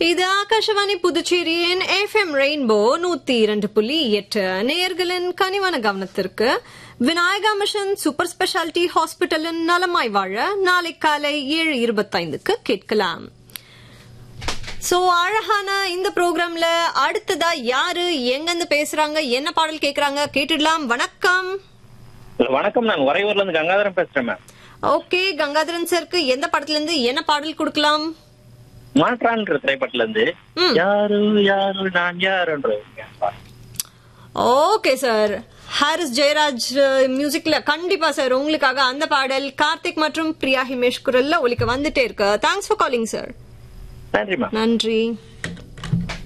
இது ஆகாஷவாணி புதுச்சேரியின் FM rainbow நூத்தி இரண்டு புள்ளி எட்டு நேயர்களின் கனிவான கவனத்திற்கு விநாயகா மிஷன் சூப்பர் ஸ்பெஷாலிட்டி ஹாஸ்பிட்டலின் நலமாய் வாழ நாளை காலை ஏழு இருபத்தைந்துக்கு கேட்கலாம் சோ அழகான இந்த ப்ரோக்ராம்ல அடுத்ததா யாரு எங்கிருந்து பேசுறாங்க என்ன பாடல் கேக்குறாங்க கேட்டுடலாம் வணக்கம் வணக்கம் நான் உறையூர்ல இருந்து கங்காதரன் பேசுறேன் மேம் ஓகே கங்காதரன் சருக்கு எந்த படத்துல இருந்து என்ன பாடல் கொடுக்கலாம் மாற்றான்ற திரைப்படத்துல இருந்து ம். யாரு யாரு நான் யாருன்ற ஓகே சார் ஹாரிஸ் ஜெயராஜ் மியூசிக்ல கண்டிப்பா சார் உங்களுக்காக அந்த பாடல் கார்த்திக் மற்றும் பிரியா ஹிமேஷ் குரல்ல ஒலிக்க வந்துட்டே இருக்கு தேங்க்ஸ் ஃபார் காலிங் சார் நன்றி மேம் நன்றி